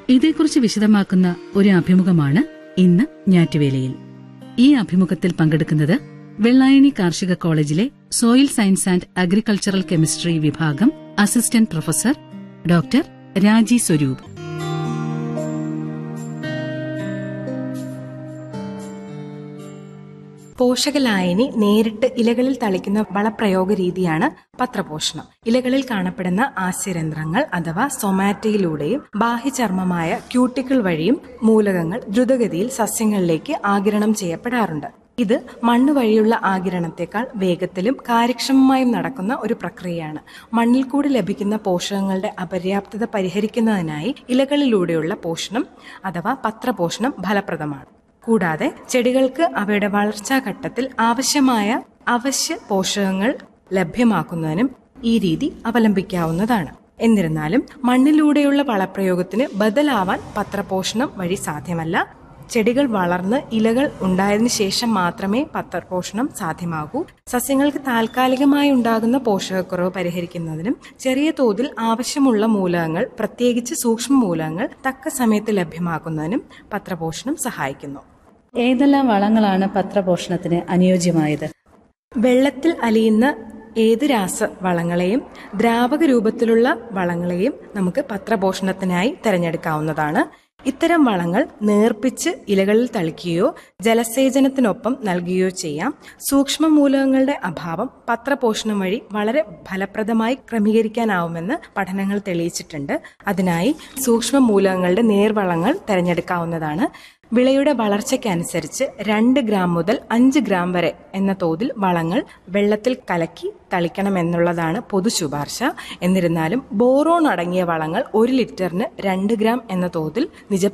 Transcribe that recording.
ഇതേക്കുറിച്ച് വിശദമാക്കുന്ന ഒരു അഭിമുഖമാണ് ഇന്ന് ഞാറ്റുവേലയിൽ ഈ അഭിമുഖത്തിൽ പങ്കെടുക്കുന്നത് വെള്ളായണി കാർഷിക കോളേജിലെ soil science and agricultural chemistry വിഭാഗം assistant professor doctor Raji Swaroop പോഷകലായനി നേരിട്ട് ഇലകളിൽ തളിക്കുന്ന വളപ്രയോഗ രീതിയാണ് പത്രപോഷണം ഇലകളിൽ കാണപ്പെടുന്ന ആസ്യരന്ധ്രങ്ങൾ അഥവാ സൊമാറ്റയിലൂടെയും ബാഹ്യചർമ്മമായ ക്യൂട്ടിക്കിൾ വഴിയും മൂലകങ്ങൾ ദ്രുതഗതിയിൽ സസ്യങ്ങളിലേക്ക് ആഗിരണം ചെയ്യപ്പെടാറുണ്ട് ഇത് മണ്ണ് വഴിയുള്ള ആഗിരണത്തെക്കാൾ വേഗത്തിലും കാര്യക്ഷമമായും നടക്കുന്ന ഒരു പ്രക്രിയയാണ് മണ്ണിൽ കൂടി ലഭിക്കുന്ന പോഷകങ്ങളുടെ അപര്യാപ്തത പരിഹരിക്കുന്നതിനായി ഇലകളിലൂടെയുള്ള പോഷണം അഥവാ പത്രപോഷണം ഫലപ്രദമാണ് കൂടാതെ ചെടികൾക്ക് അവയുടെ വളർച്ചാ ഘട്ടത്തിൽ ആവശ്യമായ അവശ്യ പോഷകങ്ങൾ ലഭ്യമാക്കുന്നതിനും ഈ രീതി അവലംബിക്കാവുന്നതാണ് എന്നിരുന്നാലും മണ്ണിലൂടെയുള്ള വളപ്രയോഗത്തിന് ബദലാവാൻ പത്രപോഷണം വഴി സാധ്യമല്ല ചെടികൾ വളർന്ന് ഇലകൾ ഉണ്ടായതിനു ശേഷം മാത്രമേ പത്രപോഷണം സാധ്യമാകൂ സസ്യങ്ങൾക്ക് താൽക്കാലികമായി ഉണ്ടാകുന്ന പോഷകക്കുറവ് പരിഹരിക്കുന്നതിനും ചെറിയ തോതിൽ ആവശ്യമുള്ള മൂലകങ്ങൾ പ്രത്യേകിച്ച് സൂക്ഷ്മ മൂലകങ്ങൾ തക്ക സമയത്ത് ലഭ്യമാക്കുന്നതിനും പത്രപോഷണം സഹായിക്കുന്നു ഏതെല്ലാം വളങ്ങളാണ് പത്രപോഷണത്തിന് അനുയോജ്യമായത് വെള്ളത്തിൽ അലിയുന്ന ഏത് രാസവളങ്ങളെയും ദ്രാവക രൂപത്തിലുള്ള വളങ്ങളെയും നമുക്ക് പത്രപോഷണത്തിനായി തിരഞ്ഞെടുക്കാവുന്നതാണ് ഇത്തരം വളങ്ങൾ നേർപ്പിച്ച് ഇലകളിൽ തളിക്കുകയോ ജലസേചനത്തിനൊപ്പം നൽകുകയോ ചെയ്യാം സൂക്ഷ്മ മൂലകങ്ങളുടെ അഭാവം പത്രപോഷണം വഴി വളരെ ഫലപ്രദമായി ക്രമീകരിക്കാനാവുമെന്ന് പഠനങ്ങൾ തെളിയിച്ചിട്ടുണ്ട് അതിനായി സൂക്ഷ്മ മൂലകങ്ങളുടെ നേർവളങ്ങൾ തിരഞ്ഞെടുക്കാവുന്നതാണ് വിളയുടെ വളർച്ചയ്ക്കനുസരിച്ച് രണ്ട് ഗ്രാം മുതൽ അഞ്ച് ഗ്രാം വരെ എന്ന തോതിൽ വളങ്ങൾ വെള്ളത്തിൽ കലക്കി തളിക്കണമെന്നുള്ളതാണ് പൊതു ശുപാർശ എന്നിരുന്നാലും ബോറോൺ അടങ്ങിയ വളങ്ങൾ ഒരു ലിറ്ററിന് രണ്ട് ഗ്രാം എന്ന തോതിൽ നിജ